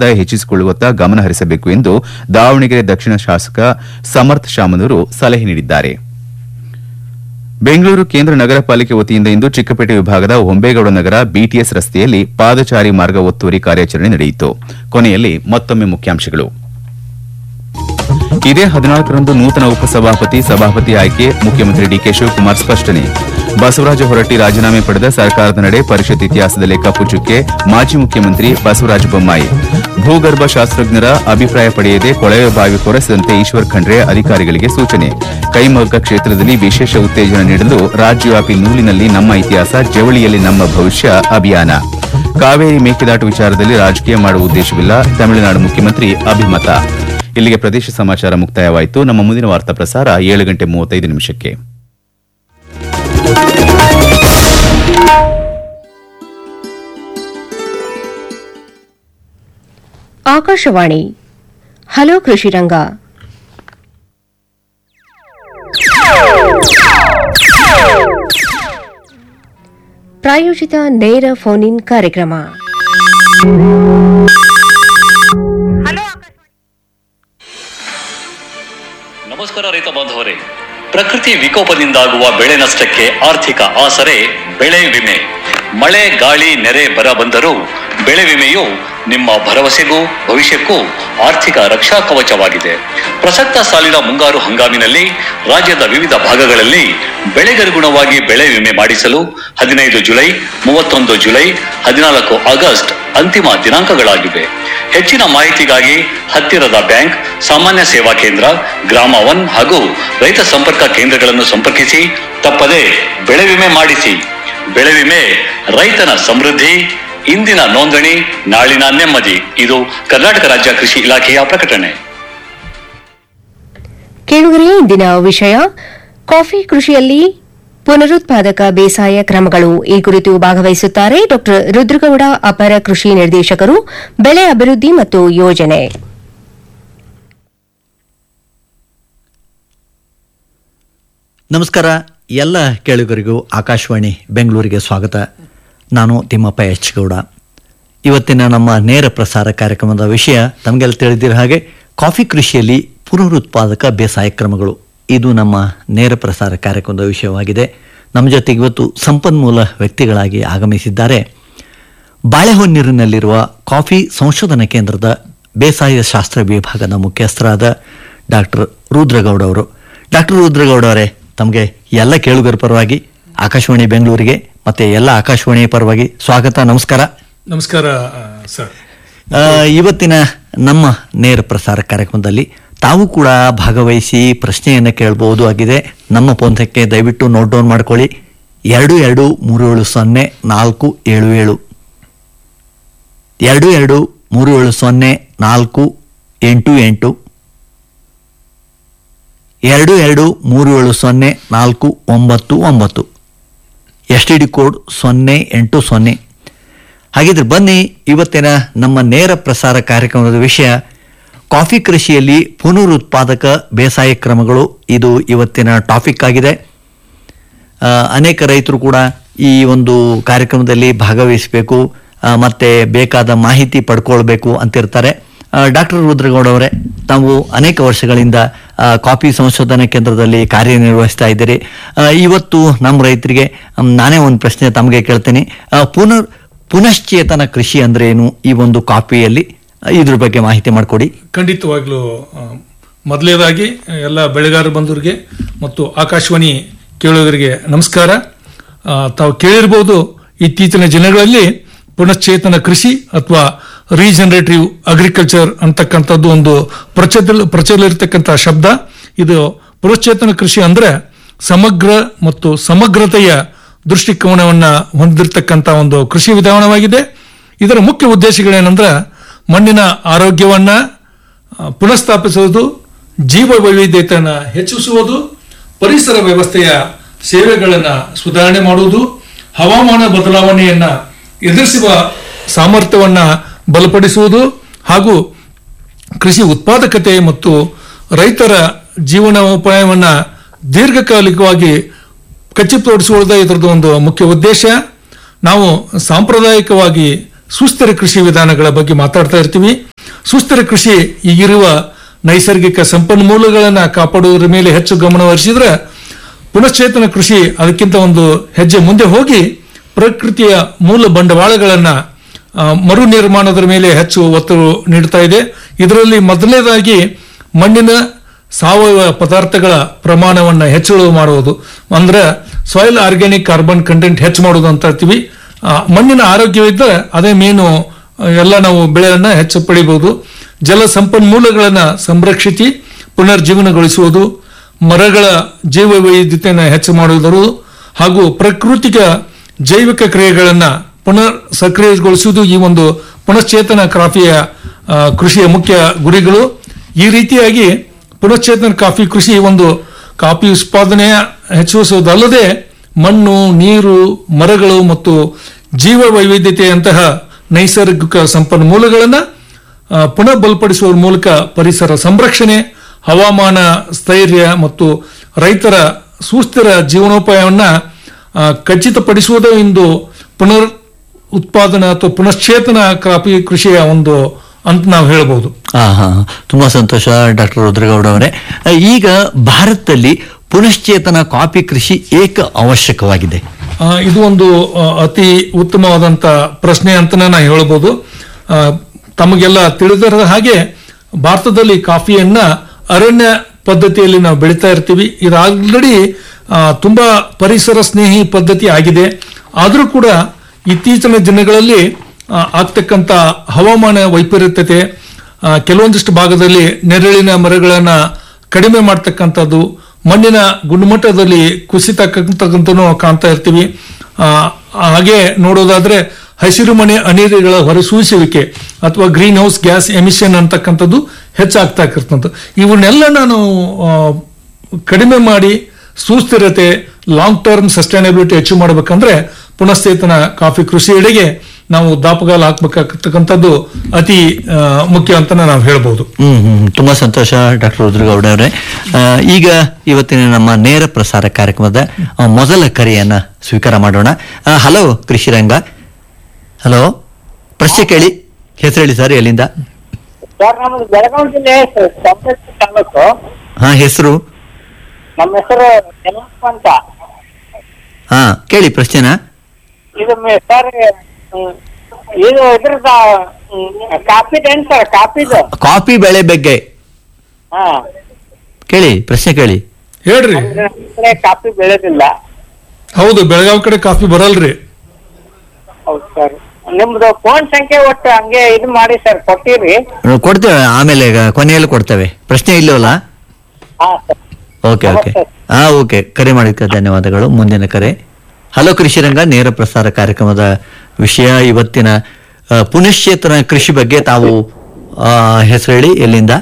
ಆದಾಯ ಹೆಚ್ಚಿಸಿಕೊಳ್ಳುವತ್ತ ಗಮನ ಹರಿಸಬೇಕು ಎಂದು ದಾವಣಗೆರೆ ದಕ್ಷಿಣ ಶಾಸಕ ಸಮರ್ಥ ಶಾಮನೂರು ಸಲಹೆ ನೀಡಿದ್ದಾರೆ ಬೆಂಗಳೂರು ಕೇಂದ್ರ ನಗರ ಪಾಲಿಕೆ ವತಿಯಿಂದ ಇಂದು ಚಿಕ್ಕಪೇಟೆ ವಿಭಾಗದ ಹೊಂಬೇಗೌಡ ನಗರ ಬಿಟಿಎಸ್ ರಸ್ತೆಯಲ್ಲಿ ಪಾದಚಾರಿ ಮಾರ್ಗ ಒತ್ತುವರಿ ಕಾರ್ಯಾಚರಣೆ ನಡೆಯಿತು ಕೊನೆಯಲ್ಲಿ ಮತ್ತೊಮ್ಮೆ ಮುಖ್ಯಾಂಶಗಳು ಇದೇ ಹದಿನಾಲ್ಕರಂದು ನೂತನ ಉಪಸಭಾಪತಿ ಸಭಾಪತಿ ಆಯ್ಕೆ ಮುಖ್ಯಮಂತ್ರಿ ಡಿಕೆ ಶಿವಕುಮಾರ್ ಸ್ಪಷ್ಟನೆ ಬಸವರಾಜ ಹೊರಟ್ಟಿ ರಾಜೀನಾಮೆ ಪಡೆದ ಸರ್ಕಾರದ ನಡೆ ಪರಿಷತ್ ಇತಿಹಾಸದಲ್ಲಿ ಕಪ್ಪು ಚುಕ್ಕೆ ಮಾಜಿ ಮುಖ್ಯಮಂತ್ರಿ ಬಸವರಾಜ ಬೊಮ್ಮಾಯಿ ಭೂಗರ್ಭ ಶಾಸ್ತ್ರಜ್ಞರ ಅಭಿಪ್ರಾಯ ಪಡೆಯದೆ ಕೊಳವೆ ಬಾವಿ ಕೊರೆಸದಂತೆ ಈಶ್ವರ್ ಖಂಡ್ರೆ ಅಧಿಕಾರಿಗಳಿಗೆ ಸೂಚನೆ ಕೈಮಗ್ಗ ಕ್ಷೇತ್ರದಲ್ಲಿ ವಿಶೇಷ ಉತ್ತೇಜನ ನೀಡಲು ರಾಜ್ಯವ್ಯಾಪಿ ನೂಲಿನಲ್ಲಿ ನಮ್ಮ ಇತಿಹಾಸ ಜವಳಿಯಲ್ಲಿ ನಮ್ಮ ಭವಿಷ್ಯ ಅಭಿಯಾನ ಕಾವೇರಿ ಮೇಕೆದಾಟು ವಿಚಾರದಲ್ಲಿ ರಾಜಕೀಯ ಮಾಡುವ ಉದ್ದೇಶವಿಲ್ಲ ತಮಿಳುನಾಡು ಮುಖ್ಯಮಂತ್ರಿ ಅಭಿಮತ ಇಲ್ಲಿಗೆ ಪ್ರದೇಶ ಸಮಾಚಾರ ಮುಕ್ತಾಯವಾಯಿತು ನಮ್ಮ ಮುಂದಿನ ವಾರ್ತಾ ಪ್ರಸಾರ ಏಳು ಗಂಟೆ ಮೂವತ್ತೈದು ನಿಮಿಷಕ್ಕೆ ಆಕಾಶವಾಣಿ ಹಲೋ ಕೃಷಿರಂಗ ಪ್ರಾಯೋಜಿತ ನೇರ ಫೋನ್ ಇನ್ ಕಾರ್ಯಕ್ರಮ ನಮಸ್ಕಾರ ರೈತ ಬಾಂಧವರೇ ಪ್ರಕೃತಿ ವಿಕೋಪದಿಂದಾಗುವ ಬೆಳೆ ನಷ್ಟಕ್ಕೆ ಆರ್ಥಿಕ ಆಸರೆ ಬೆಳೆ ವಿಮೆ ಮಳೆ ಗಾಳಿ ನೆರೆ ಬರ ಬಂದರೂ ಬೆಳೆ ವಿಮೆಯು ನಿಮ್ಮ ಭರವಸೆಗೂ ಭವಿಷ್ಯಕ್ಕೂ ಆರ್ಥಿಕ ರಕ್ಷಾ ಕವಚವಾಗಿದೆ ಪ್ರಸಕ್ತ ಸಾಲಿನ ಮುಂಗಾರು ಹಂಗಾಮಿನಲ್ಲಿ ರಾಜ್ಯದ ವಿವಿಧ ಭಾಗಗಳಲ್ಲಿ ಬೆಳೆಗನುಗುಣವಾಗಿ ಬೆಳೆ ವಿಮೆ ಮಾಡಿಸಲು ಹದಿನೈದು ಜುಲೈ ಮೂವತ್ತೊಂದು ಜುಲೈ ಹದಿನಾಲ್ಕು ಆಗಸ್ಟ್ ಅಂತಿಮ ದಿನಾಂಕಗಳಾಗಿವೆ ಹೆಚ್ಚಿನ ಮಾಹಿತಿಗಾಗಿ ಹತ್ತಿರದ ಬ್ಯಾಂಕ್ ಸಾಮಾನ್ಯ ಸೇವಾ ಕೇಂದ್ರ ಗ್ರಾಮ ಒನ್ ಹಾಗೂ ರೈತ ಸಂಪರ್ಕ ಕೇಂದ್ರಗಳನ್ನು ಸಂಪರ್ಕಿಸಿ ತಪ್ಪದೆ ಬೆಳೆ ವಿಮೆ ಮಾಡಿಸಿ ಬೆಳೆ ವಿಮೆ ರೈತನ ಸಮೃದ್ಧಿ ಇಂದಿನ ನೋಂದಣಿ ನಾಳಿನ ನೆಮ್ಮದಿ ಇದು ಕರ್ನಾಟಕ ರಾಜ್ಯ ಕೃಷಿ ಇಲಾಖೆಯ ಪ್ರಕಟಣೆ ಕೇಳುಗರೆ ಇಂದಿನ ವಿಷಯ ಕಾಫಿ ಕೃಷಿಯಲ್ಲಿ ಪುನರುತ್ಪಾದಕ ಬೇಸಾಯ ಕ್ರಮಗಳು ಈ ಕುರಿತು ಭಾಗವಹಿಸುತ್ತಾರೆ ಡಾ ರುದ್ರಗೌಡ ಅಪರ ಕೃಷಿ ನಿರ್ದೇಶಕರು ಬೆಳೆ ಅಭಿವೃದ್ಧಿ ಮತ್ತು ಯೋಜನೆ ನಮಸ್ಕಾರ ಎಲ್ಲ ಕೇಳುಗರಿಗೂ ಆಕಾಶವಾಣಿ ಬೆಂಗಳೂರಿಗೆ ಸ್ವಾಗತ ನಾನು ತಿಮ್ಮಪ್ಪ ಎಚ್ ಗೌಡ ಇವತ್ತಿನ ನಮ್ಮ ನೇರ ಪ್ರಸಾರ ಕಾರ್ಯಕ್ರಮದ ವಿಷಯ ತಮಗೆಲ್ಲ ತಿಳಿದಿರೋ ಹಾಗೆ ಕಾಫಿ ಕೃಷಿಯಲ್ಲಿ ಪುನರುತ್ಪಾದಕ ಬೇಸಾಯ ಕ್ರಮಗಳು ಇದು ನಮ್ಮ ನೇರ ಪ್ರಸಾರ ಕಾರ್ಯಕ್ರಮದ ವಿಷಯವಾಗಿದೆ ನಮ್ಮ ಜೊತೆಗೆ ಇವತ್ತು ಸಂಪನ್ಮೂಲ ವ್ಯಕ್ತಿಗಳಾಗಿ ಆಗಮಿಸಿದ್ದಾರೆ ಬಾಳೆಹೊನ್ನೀರಿನಲ್ಲಿರುವ ಕಾಫಿ ಸಂಶೋಧನಾ ಕೇಂದ್ರದ ಬೇಸಾಯ ಶಾಸ್ತ್ರ ವಿಭಾಗದ ಮುಖ್ಯಸ್ಥರಾದ ಡಾಕ್ಟರ್ ರುದ್ರಗೌಡ ಅವರು ಡಾಕ್ಟರ್ ರುದ್ರಗೌಡ ಅವರೇ ತಮಗೆ ಎಲ್ಲ ಕೇಳುಗರ ಪರವಾಗಿ ಆಕಾಶವಾಣಿ ಬೆಂಗಳೂರಿಗೆ ಮತ್ತೆ ಎಲ್ಲ ಆಕಾಶವಾಣಿ ಪರವಾಗಿ ಸ್ವಾಗತ ನಮಸ್ಕಾರ ನಮಸ್ಕಾರ ಆ, ಸರ್ ಆ, ಇವತ್ತಿನ ನಮ್ಮ ನೇರ ಪ್ರಸಾರ ಕಾರ್ಯಕ್ರಮದಲ್ಲಿ ತಾವು ಕೂಡ ಭಾಗವಹಿಸಿ ಪ್ರಶ್ನೆಯನ್ನು ಕೇಳಬಹುದು ಆಗಿದೆ ನಮ್ಮ ಪೋಂತಕ್ಕೆ ದಯವಿಟ್ಟು ನೋಟ್ ಡೌನ್ ಮಾಡ್ಕೊಳ್ಳಿ ಎರಡು ಎರಡು ಮೂರು ಏಳು ಸೊನ್ನೆ ನಾಲ್ಕು ಏಳು ಏಳು ಎರಡು ಎರಡು ಮೂರು ಏಳು ಸೊನ್ನೆ ನಾಲ್ಕು ಎಂಟು ಎಂಟು ಎರಡು ಎರಡು ಮೂರು ಏಳು ಸೊನ್ನೆ ನಾಲ್ಕು ಒಂಬತ್ತು ಒಂಬತ್ತು ಎಸ್ ಟಿ ಡಿ ಕೋಡ್ ಸೊನ್ನೆ ಎಂಟು ಸೊನ್ನೆ ಹಾಗಿದ್ರೆ ಬನ್ನಿ ಇವತ್ತಿನ ನಮ್ಮ ನೇರ ಪ್ರಸಾರ ಕಾರ್ಯಕ್ರಮದ ವಿಷಯ ಕಾಫಿ ಕೃಷಿಯಲ್ಲಿ ಪುನರುತ್ಪಾದಕ ಬೇಸಾಯ ಕ್ರಮಗಳು ಇದು ಇವತ್ತಿನ ಟಾಪಿಕ್ ಆಗಿದೆ ಆ, ಅನೇಕ ರೈತರು ಕೂಡ ಈ ಒಂದು ಕಾರ್ಯಕ್ರಮದಲ್ಲಿ ಭಾಗವಹಿಸಬೇಕು ಆ, ಮತ್ತೆ ಬೇಕಾದ ಮಾಹಿತಿ ಪಡ್ಕೊಳ್ಬೇಕು ಅಂತಿರ್ತಾರೆ ಡಾಕ್ಟರ್ ರುದ್ರಗೌಡ ಅವರೇ ತಾವು ಅನೇಕ ವರ್ಷಗಳಿಂದ ಆ, ಕಾಫಿ ಸಂಶೋಧನಾ ಕೇಂದ್ರದಲ್ಲಿ ಕಾರ್ಯನಿರ್ವಹಿಸ್ತಾ ಇದ್ದೀರಿ ಆ, ಇವತ್ತು ನಮ್ಮ ರೈತರಿಗೆ ಮ್, ನಾನೇ ಒಂದು ಪ್ರಶ್ನೆ ತಮಗೆ ಕೇಳ್ತೀನಿ ಆ, ಪುನರ್ ಪುನಶ್ಚೇತನ ಕೃಷಿ ಅಂದ್ರೆ ಏನು ಈ ಒಂದು ಕಾಫಿಯಲ್ಲಿ ಆ, ಇದ್ರ ಬಗ್ಗೆ ಮಾಹಿತಿ ಮಾಡಿಕೊಡಿ ಖಂಡಿತವಾಗ್ಲೂ ಆ, ಮೊದಲನೇದಾಗಿ ಎಲ್ಲ ಬೆಳೆಗಾರ ಬಂಧುರಿಗೆ ಮತ್ತು ಆಕಾಶವಾಣಿ ಕೇಳುಗರಿಗೆ ನಮಸ್ಕಾರ ಆ, ತಾವು ಕೇಳಿರ್ಬೋದು ಇತ್ತೀಚಿನ ದಿನಗಳಲ್ಲಿ ಪುನಶ್ಚೇತನ ಕೃಷಿ ಅಥವಾ ರೀಜನರೇಟಿವ್ ಅಗ್ರಿಕಲ್ಚರ್ ಅಂತಕ್ಕಂಥದ್ದು ಒಂದು ಪ್ರಚಲ ಪ್ರಚಲಿರ್ತಕ್ಕಂಥ ಶಬ್ದ ಇದು ಪುನಶ್ಚೇತನ ಕೃಷಿ ಅಂದ್ರೆ ಸಮಗ್ರ ಮತ್ತು ಸಮಗ್ರತೆಯ ದೃಷ್ಟಿಕೋನವನ್ನ ಹೊಂದಿರತಕ್ಕಂಥ ಒಂದು ಕೃಷಿ ವಿಧಾನವಾಗಿದೆ ಇದರ ಮುಖ್ಯ ಉದ್ದೇಶಗಳೇನೆಂದ್ರೆ ಮಣ್ಣಿನ ಆರೋಗ್ಯವನ್ನ ಆ, ಪುನಃಸ್ಥಾಪಿಸುವುದು ಜೀವ ವೈವಿಧ್ಯತೆಯನ್ನು ಹೆಚ್ಚಿಸುವುದು ಪರಿಸರ ವ್ಯವಸ್ಥೆಯ ಸೇವೆಗಳನ್ನು ಸುಧಾರಣೆ ಮಾಡುವುದು ಹವಾಮಾನ ಬದಲಾವಣೆಯನ್ನ ಎದುರಿಸುವ ಸಾಮರ್ಥ್ಯವನ್ನ ಬಲಪಡಿಸುವುದು ಹಾಗೂ ಕೃಷಿ ಉತ್ಪಾದಕತೆ ಮತ್ತು ರೈತರ ಜೀವನೋಪಾಯವನ್ನ ದೀರ್ಘಕಾಲಿಕವಾಗಿ ಖಚಿತಪಡಿಸುವುದೇ ಇದರದ್ದು ಒಂದು ಮುಖ್ಯ ಉದ್ದೇಶ ನಾವು ಸಾಂಪ್ರದಾಯಿಕವಾಗಿ ಸುಸ್ಥಿರ ಕೃಷಿ ವಿಧಾನಗಳ ಬಗ್ಗೆ ಮಾತಾಡ್ತಾ ಇರ್ತೀವಿ ಸುಸ್ಥಿರ ಕೃಷಿ ಈಗಿರುವ ನೈಸರ್ಗಿಕ ಸಂಪನ್ಮೂಲಗಳನ್ನು ಕಾಪಾಡುವುದರ ಮೇಲೆ ಹೆಚ್ಚು ಗಮನ ಹರಿಸಿದ್ರೆ ಪುನಶ್ಚೇತನ ಕೃಷಿ ಅದಕ್ಕಿಂತ ಒಂದು ಹೆಜ್ಜೆ ಮುಂದೆ ಹೋಗಿ ಪ್ರಕೃತಿಯ ಮೂಲ ಬಂಡವಾಳಗಳನ್ನ ಆ, ಮರು ನಿರ್ಮಾಣದ ಮೇಲೆ ಹೆಚ್ಚು ಒತ್ತು ನೀಡ್ತಾ ಇದೆ ಇದರಲ್ಲಿ ಮೊದಲನೇದಾಗಿ ಮಣ್ಣಿನ ಸಾವಯವ ಪದಾರ್ಥಗಳ ಪ್ರಮಾಣವನ್ನು ಹೆಚ್ಚಳ ಮಾಡುವುದು ಅಂದ್ರೆ ಸಾಯಿಲ್ ಆರ್ಗ್ಯಾನಿಕ್ ಕಾರ್ಬನ್ ಕಂಟೆಂಟ್ ಹೆಚ್ಚು ಮಾಡುವುದು ಅಂತ ಹೇಳ್ತೀವಿ ಆ, ಮಣ್ಣಿನ ಆರೋಗ್ಯವಿದ್ದರೆ ಅದೇ ಮೇನು ಆ, ಎಲ್ಲ ನಾವು ಬೆಳೆಯನ್ನ ಹೆಚ್ಚು ಪಡಿಬಹುದು ಜಲ ಸಂಪನ್ಮೂಲಗಳನ್ನು ಸಂರಕ್ಷಿಸಿ ಪುನರ್ಜೀವನಗೊಳಿಸುವುದು ಮರಗಳ ಜೀವ ವೈವಿಧ್ಯತೆಯನ್ನು ಹೆಚ್ಚು ಮಾಡುವುದರು ಹಾಗೂ ಪ್ರಾಕೃತಿಕ ಜೈವಿಕ ಕ್ರಿಯೆಗಳನ್ನು ಪುನರ್ ಸಕ್ರಿಯಗೊಳಿಸುವುದು ಈ ಒಂದು ಪುನಶ್ಚೇತನ ಕಾಫಿಯ ಆ, ಕೃಷಿಯ ಮುಖ್ಯ ಗುರಿಗಳು ಈ ರೀತಿಯಾಗಿ ಪುನಶ್ಚೇತನ ಕಾಫಿ ಕೃಷಿ ಒಂದು ಕಾಫಿ ಉತ್ಪಾದನೆಯ ಹೆಚ್ಚಿಸುವುದಲ್ಲದೆ ಮಣ್ಣು ನೀರು ಮರಗಳು ಮತ್ತು ಜೀವ ವೈವಿಧ್ಯತೆಯಂತಹ ನೈಸರ್ಗಿಕ ಸಂಪನ್ಮೂಲಗಳನ್ನು ಆ, ಪುನಃ ಬಲಪಡಿಸುವ ಮೂಲಕ ಪರಿಸರ ಸಂರಕ್ಷಣೆ ಹವಾಮಾನ ಸ್ಥೈರ್ಯ ಮತ್ತು ರೈತರ ಸುಸ್ಥಿರ ಜೀವನೋಪಾಯವನ್ನ ಆ, ಖಚಿತಪಡಿಸುವುದೇ ಇಂದು ಪುನರ್ ಉತ್ಪಾದನಾ ಅಥವಾ ಪುನಶ್ಚೇತನ ಕಾಫಿ ಕೃಷಿಯ ಒಂದು ಅಂತ ನಾವು ಹೇಳಬಹುದು ಹಾ ಹಾ ತುಂಬಾ ಸಂತೋಷ ಡಾಕ್ಟರ್ ರುದ್ರಗೌಡ ಅವರೇ ಆ, ಈಗ ಭಾರತದಲ್ಲಿ ಪುನಶ್ಚೇತನ ಕಾಫಿ ಕೃಷಿ ಏಕ ಅವಶ್ಯಕವಾಗಿದೆ ಆ, ಇದು ಒಂದು ಆ, ಅತಿ ಉತ್ತಮವಾದಂತ ಪ್ರಶ್ನೆ ಅಂತನೇ ನಾ ಹೇಳ್ಬೋದು ಆ, ತಮಗೆಲ್ಲ ತಿಳಿದಿರದ ಹಾಗೆ ಭಾರತದಲ್ಲಿ ಕಾಫಿಯನ್ನ ಅರಣ್ಯ ಪದ್ಧತಿಯಲ್ಲಿ ನಾವು ಬೆಳೀತಾ ಇರ್ತೀವಿ ಇದು ಆಲ್ರೆಡಿ ತುಂಬಾ ಪರಿಸರ ಸ್ನೇಹಿ ಪದ್ಧತಿ ಆಗಿದೆ ಆದರೂ ಕೂಡ ಇತ್ತೀಚಿನ ದಿನಗಳಲ್ಲಿ ಆ, ಆಗ್ತಕ್ಕಂಥ ಹವಾಮಾನ ವೈಪರೀತ್ಯತೆ ಆ, ಕೆಲವೊಂದಿಷ್ಟು ಭಾಗದಲ್ಲಿ ನೆರಳಿನ ಮರಗಳನ್ನ ಕಡಿಮೆ ಮಾಡ್ತಕ್ಕಂಥದ್ದು ಮಣ್ಣಿನ ಗುಣಮಟ್ಟದಲ್ಲಿ ಕುಸಿತಕ್ಕಂಥದ್ದು ನಾವು ಕಾಣ್ತಾ ಇರ್ತೀವಿ ಆ, ಹಾಗೆ ನೋಡೋದಾದ್ರೆ ಹಸಿರು ಮನೆ ಅನಿಲಗಳ ಹೊರಸೂಸುವಿಕೆ ಅಥವಾ ಗ್ರೀನ್ ಹೌಸ್ ಗ್ಯಾಸ್ ಎಮಿಷನ್ ಅಂತಕ್ಕಂಥದ್ದು ಹೆಚ್ಚಾಗ್ತಾ ಇರ್ತಂಥ ಇವನ್ನೆಲ್ಲ ನಾನು ಆ, ಕಡಿಮೆ ಮಾಡಿ ಸುಸ್ಥಿರತೆ ಲಾಂಗ್ ಟರ್ಮ್ ಸಸ್ಟೈನಬಿಲಿಟಿ ಅಚೀವ್ ಮಾಡಬೇಕಂದ್ರೆ ಪುನಶ್ಚೇತನ ಕಾಫಿ ಕೃಷಿಯೆಡೆಗೆ ನಾವು ದಾಪಗಾಲ ಹಾಕ್ಬೇಕಾಗ್ತಕ್ಕಂಥದ್ದು ಅತಿ ಆ, ಮುಖ್ಯ ಅಂತ ನಾವು ಹೇಳ್ಬೋದು ಹ್ಮ್ ಹ್ಮ್ ತುಂಬಾ ಸಂತೋಷ ಡಾಕ್ಟರ್ ರುದ್ರಗೌಡ ಅವರೇ ಆ, ಈಗ ಇವತ್ತಿನ ನಮ್ಮ ನೇರ ಪ್ರಸಾರ ಕಾರ್ಯಕ್ರಮದ ಆ, ಮೊದಲ ಕರೆಯನ್ನ ಸ್ವೀಕಾರ ಮಾಡೋಣ ಆ, ಹಲೋ ಕೃಷಿರಂಗ ಹಲೋ ಪ್ರಶ್ನೆ ಕೇಳಿ ಹೆಸರು ಹೇಳಿ ಸರ್ ಎಲ್ಲಿಂದ ಸರ್ ನಮ್ದು ಬೆಳಗಾವಿ ಜಿಲ್ಲೆ ಸವದತ್ತಿ ತಾಲೂಕು ಹಾ ಹೆಸರು ನಮ್ಮ ಹೆಸರು ಯಲ್ಲಪ್ಪ ಅಂತ ಹಾ ಕೇಳಿ ಪ್ರಶ್ನೆನ ಇದು ಮೆ- ಸರ್ ಹ್ಮ್, ಇದು ಇದ್ರದ ಕಾಪಿದೇನ್ ಸರ್ ಕಾಪಿದು ಕಾಫಿ ಬೆಳೆ ಬಗ್ಗೆ ಹಾ ಕೇಳಿ ಪ್ರಶ್ನೆ ಕೇಳಿ ಹೇಳ್ರಿ ಅಂದ್ರೆ ನಮ್ ಕಡೆ ಕಾಫಿ ಬೆಳೆದಿಲ್ಲ ಹೌದು ಬೆಳಗಾವಿ ಕಡೆ ಕಾಫಿ ಬರಲ್ರಿ ಹೌದು ಸರ್ ನಿಮ್ದು ಫೋನ್ ಸಂಖ್ಯೆ ಒಟ್ಟು ಹಂಗೆ ಇದು ಮಾಡಿ ಸರ್ ಕೊಟ್ಟಿರಿ ನಾವು ಕೊಡ್ತೇವೆ ಆಮೇಲೆ ಈಗ ಕೊನೆಯಲ್ಲಿ ಕೊಡ್ತೇವೆ ಪ್ರಶ್ನೆ ಇಲ್ಲವಲ್ಲ ಹಾ ಸರ್ ಓಕೆ ಓಕೆ ನಮಸ್ತೆ. ಹಾ ಓಕೆ ಕರೆ ಮಾಡಿದ್ದಕ್ಕೆ ಧನ್ಯವಾದಗಳು ಮುಂದಿನ ಕರೆ ಹಲೋ ಕೃಷಿರಂಗ ನೇರ ಪ್ರಸಾರ ಕಾರ್ಯಕ್ರಮದ ವಿಷಯ ಇವತ್ತಿನ ಆ, ಪುನಶ್ಚೇತನ ಕೃಷಿ ಬಗ್ಗೆ ತಾವು ಆ, ಹೆಸರು ಹೇಳಿ ಎಲ್ಲಿಂದ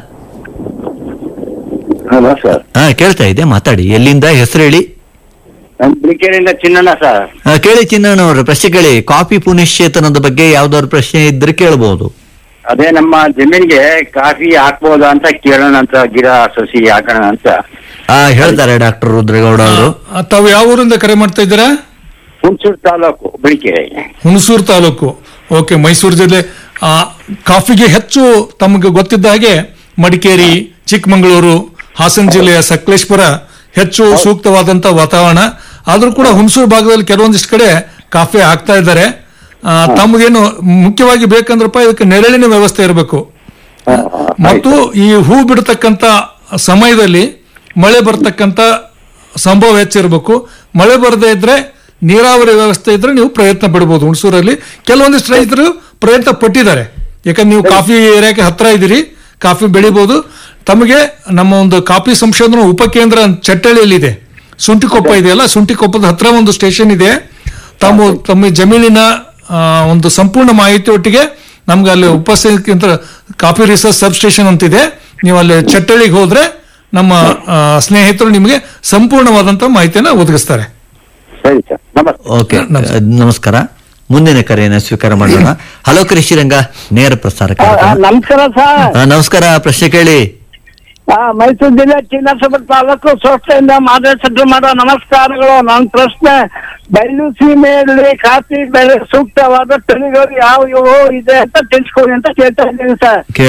ಹಲೋ ಸರ್ ಹಾ ಕೇಳ್ತಾ ಇದೆ ಮಾತಾಡಿ ಎಲ್ಲಿಂದ ಹೆಸರು ಹೇಳಿ ನಮ್ಮ ಬಿಳಿಕೆರೆಯಿಂದ ಚಿನ್ನಣ್ಣ ಸರ್ ಆ, ಕೇಳಿ ಚಿನ್ನಣ್ಣ ಅವ್ರ ಪ್ರಶ್ನೆ ಕೇಳಿ ಕಾಫಿ ಪುನಶ್ಚೇತನದ ಬಗ್ಗೆ ಯಾವ್ದಾದ್ರು ಪ್ರಶ್ನೆ ಇದ್ರೆ ಕೇಳಬಹುದು ಅದೇ ನಮ್ಮ ಜಮೀನ್ಗೆ ಕಾಫಿ ಹಾಕ್ಬೋದಾ ಅಂತ ಕೇಳೋಣ ಅಂತ ಗಿಡ ಸಸಿ ಹಾಕೋಣ ಅಂತ ಆ ಹೇಳ್ತಾರೆ ಡಾಕ್ಟರ್ ರುದ್ರಗೌಡ ಅವರು ಆ, ತಾವು ಯಾವ ಊರಿಂದ ಕರೆ ಮಾಡ್ತಾ ಇದ್ದೀರಾ ಹುಣಸೂರು ತಾಲೂಕು ಬಿಳಿಕೆರೆ ಹುಣಸೂರು ತಾಲೂಕು ಓಕೆ ಮೈಸೂರು ಜಿಲ್ಲೆ ಆ, ಕಾಫಿಗೆ ಹೆಚ್ಚು ತಮಗೆ ಗೊತ್ತಿದ್ದ ಹಾಗೆ ಮಡಿಕೇರಿ ಚಿಕ್ಕಮಗಳೂರು ಹಾಸನ ಜಿಲ್ಲೆಯ ಸಕಲೇಶ್ಪುರ ಹೆಚ್ಚು ಸೂಕ್ತವಾದಂತ ವಾತಾವರಣ ಆದ್ರೂ ಕೂಡ ಹುಣಸೂರು ಭಾಗದಲ್ಲಿ ಕೆಲವೊಂದಿಷ್ಟು ಕಡೆ ಕಾಫಿ ಹಾಕ್ತಾ ಇದ್ದಾರೆ ಆ, ತಮಗೇನು ಮುಖ್ಯವಾಗಿ ಬೇಕಂದ್ರಪ್ಪ ಇದಕ್ಕೆ ನೆರಳಿನ ವ್ಯವಸ್ಥೆ ಇರಬೇಕು ಮತ್ತು ಈ ಹೂ ಬಿಡತಕ್ಕಂತ ಸಮಯದಲ್ಲಿ ಮಳೆ ಬರ್ತಕ್ಕಂತ ಸಂಭವ ಹೆಚ್ಚಿರಬೇಕು ಮಳೆ ಬರದೇ ಇದ್ರೆ ನೀರಾವರಿ ವ್ಯವಸ್ಥೆ ಇದ್ರೆ ನೀವು ಪ್ರಯತ್ನ ಪಡ್ಬೋದು ಹುಣಸೂರಲ್ಲಿ ಕೆಲವೊಂದಿಷ್ಟು ರೈತರು ಪ್ರಯತ್ನ ಪಟ್ಟಿದ್ದಾರೆ ಯಾಕಂದ್ರೆ ನೀವು ಕಾಫಿ ಏರಿಯಾಕ್ಕೆ ಹತ್ರ ಇದ್ದೀರಿ ಕಾಫಿ ಬೆಳಿಬೋದು ತಮಗೆ ನಮ್ಮ ಒಂದು ಕಾಫಿ ಸಂಶೋಧನಾ ಉಪಕೇಂದ್ರ ಚಟ್ಟಳ್ಳಿಯಲ್ಲಿದೆ ಸುಂಟಿಕೊಪ್ಪ ಇದೆಯಲ್ಲ ಸುಂಟಿಕೊಪ್ಪದ ಹತ್ರ ಒಂದು ಸ್ಟೇಷನ್ ಇದೆ ತಮ್ಮ ತಮ್ಮ ಜಮೀನಿನ ಆ, ಒಂದು ಸಂಪೂರ್ಣ ಮಾಹಿತಿ ಒಟ್ಟಿಗೆ ನಮ್ಗೆ ಅಲ್ಲಿ ಉಪಸ್ಥಿತ ಕಾಫಿ ರಿಸರ್ಚ್ ಸಬ್ ಸ್ಟೇಷನ್ ಅಂತಿದೆ ನೀವು ಅಲ್ಲಿ ಚಟ್ಟಳ್ಳಿಗೆ ಹೋದ್ರೆ ನಮ್ಮ ಆ, ಸ್ನೇಹಿತರು ನಿಮಗೆ ಸಂಪೂರ್ಣವಾದಂತ ಮಾಹಿತಿಯನ್ನ ಒದಗಿಸ್ತಾರೆ ಸರಿ ಸರ್ ನಮಸ್ತೆ ಓಕೆ ನಮಸ್ತೆ. ನಮಸ್ಕಾರ ಮುಂದಿನ ಕರೆಯನ್ನು ಸ್ವೀಕಾರ ಮಾಡೋಣ ಹಲೋ ಕೃಷಿರಂಗ ನೇರ ಪ್ರಸಾರ ಕಾರ್ಯಕ್ರಮ ನಮಸ್ಕಾರ ಸರ್ ಆ, ನಮಸ್ಕಾರ ಪ್ರಶ್ನೆ ಕೇಳಿ ಮೈಸೂರು ಜಿಲ್ಲೆ ಚಿನ್ನಸಭೆ ತಾಲೂಕು ಸಂಸ್ಥೆಯಿಂದ ಮಾರ್ಗದರ್ಶನ ಮಾಡೋ ನಮಸ್ಕಾರಗಳು ನನ್ನ ಪ್ರಶ್ನೆ ಬಯಲು ಸೀಮೆಯಲ್ಲಿ ಕಾಫಿ ಬೆಳೆ ಸೂಕ್ತವಾದ ತಳಿಗಳು ಯಾವ ಇವು ಇದೆ ಅಂತ ತಿಳಿಸ್ಕೊಡಿ ಅಂತ ಕೇಳ್ತಾ ಇದ್ದೀನಿ ಸರ್